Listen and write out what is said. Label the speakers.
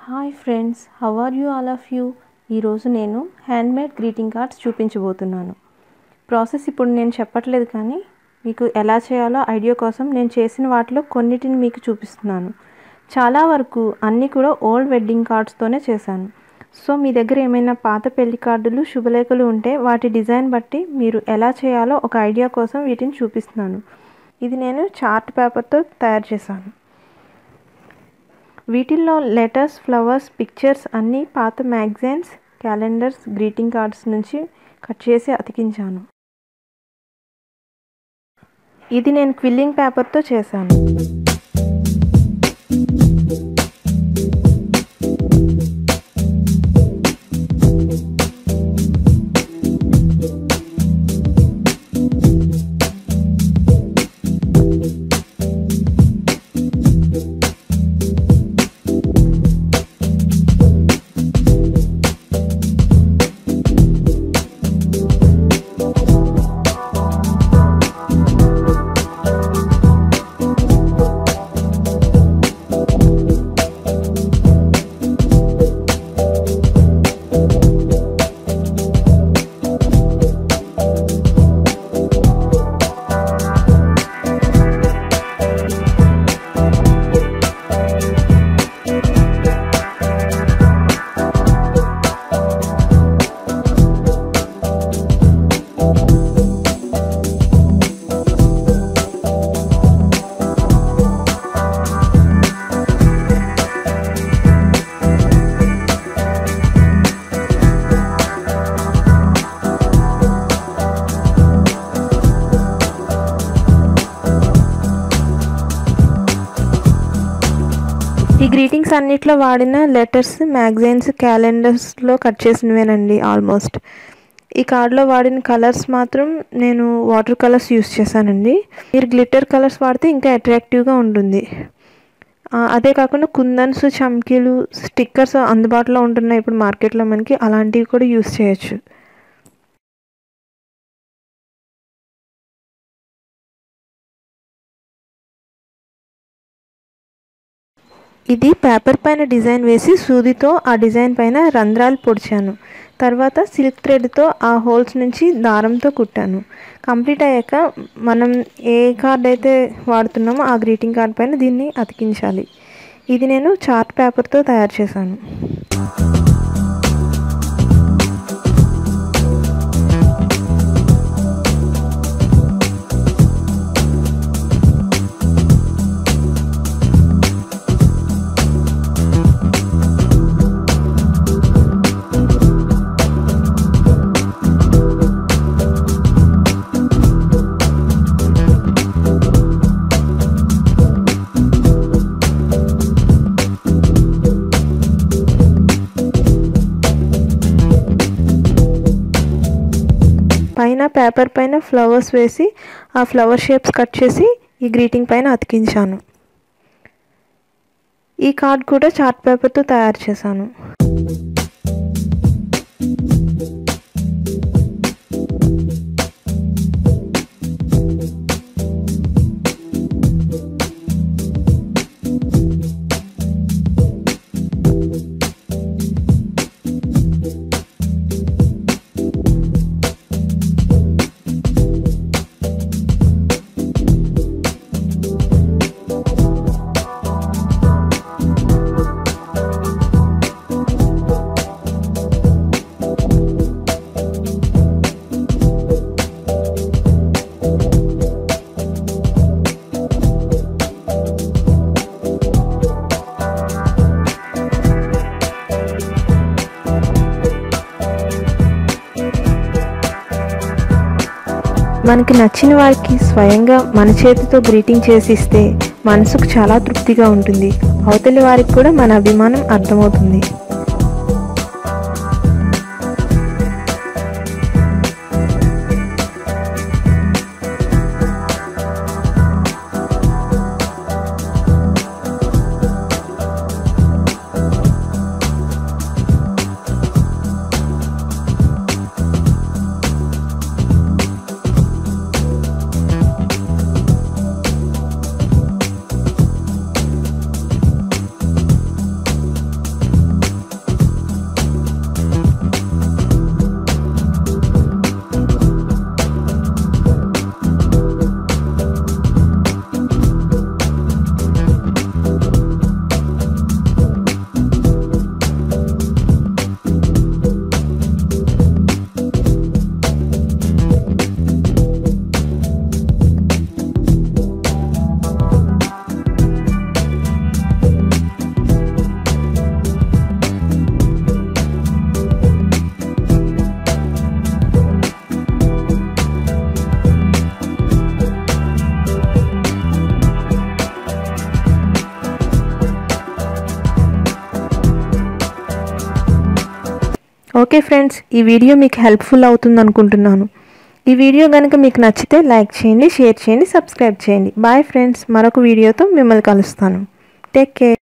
Speaker 1: hi friends how are you all of you ఈరోజు నేను handmade greeting cards చూపించబోతున్నాను process ఇప్పుడు నేను చెప్పట్లేదు కానీ మీకు ఎలా చేయాలో ఐడియా కోసం నేను చేసిన వాటిలో కొన్నిటిని మీకు చూపిస్తున్నాను చాలా వరకు అన్నీ కూడా ఓల్డ్ వెడ్డింగ్ కార్డ్స్తోనే చేశాను సో మీ దగ్గర ఏమైనా పాత పెళ్లి కార్డులు శుభలేఖలు ఉంటే వాటి డిజైన్ బట్టి మీరు ఎలా చేయాలో ఒక ఐడియా కోసం వీటిని చూపిస్తున్నాను ఇది నేను చార్ట్ పేపర్తో తయారు చేశాను వీటిల్లో లెటర్స్ ఫ్లవర్స్ పిక్చర్స్ అన్నీ పాత మ్యాగజైన్స్ క్యాలెండర్స్ గ్రీటింగ్ కార్డ్స్ నుంచి కట్ చేసి అతికించాను ఇది నేను క్విల్లింగ్ పేపర్తో చేశాను ఈ గ్రీటింగ్స్ అన్నిట్లో వాడిన లెటర్స్ మ్యాగజైన్స్ క్యాలెండర్స్లో కట్ చేసినవేనండి ఆల్మోస్ట్ ఈ కార్డ్లో వాడిన కలర్స్ మాత్రం నేను వాటర్ కలర్స్ యూస్ చేశానండి మీరు గ్లిటర్ కలర్స్ వాడితే ఇంకా అట్రాక్టివ్గా ఉంటుంది అదే కాకుండా కుందన్స్ చమ్కీలు స్టిక్కర్స్ అందుబాటులో ఉంటున్నాయి ఇప్పుడు మార్కెట్లో మనకి అలాంటివి కూడా యూస్ చేయొచ్చు ఇది పేపర్ పైన డిజైన్ వేసి సూదితో ఆ డిజైన్ పైన రంధ్రాలు పొడిచాను తర్వాత సిల్క్ థ్రెడ్తో ఆ హోల్స్ నుంచి దారంతో కుట్టాను కంప్లీట్ అయ్యాక మనం ఏ కార్డ్ అయితే వాడుతున్నామో ఆ గ్రీటింగ్ కార్డ్ పైన దీన్ని అతికించాలి ఇది నేను చార్ట్ పేపర్తో తయారు చేశాను పైన పేపర్ పైన ఫ్లవర్స్ వేసి ఆ ఫ్లవర్ షేప్స్ కట్ చేసి ఈ గ్రీటింగ్ పైన అతికించాను ఈ కార్డ్ కూడా చార్ట్ పేపర్తో తయారు చేశాను మనకి నచ్చిన వారికి స్వయంగా మన చేతితో గ్రీటింగ్ చేసి ఇస్తే మనసుకు చాలా తృప్తిగా ఉంటుంది అవతలి వారికి కూడా మన అభిమానం అర్థమవుతుంది ఓకే ఫ్రెండ్స్ ఈ వీడియో మీకు హెల్ప్ఫుల్ అవుతుంది అనుకుంటున్నాను ఈ వీడియో కనుక మీకు నచ్చితే లైక్ చేయండి షేర్ చేయండి సబ్స్క్రైబ్ చేయండి బాయ్ ఫ్రెండ్స్ మరొక వీడియోతో మిమ్మల్ని కలుస్తాను టేక్ కేర్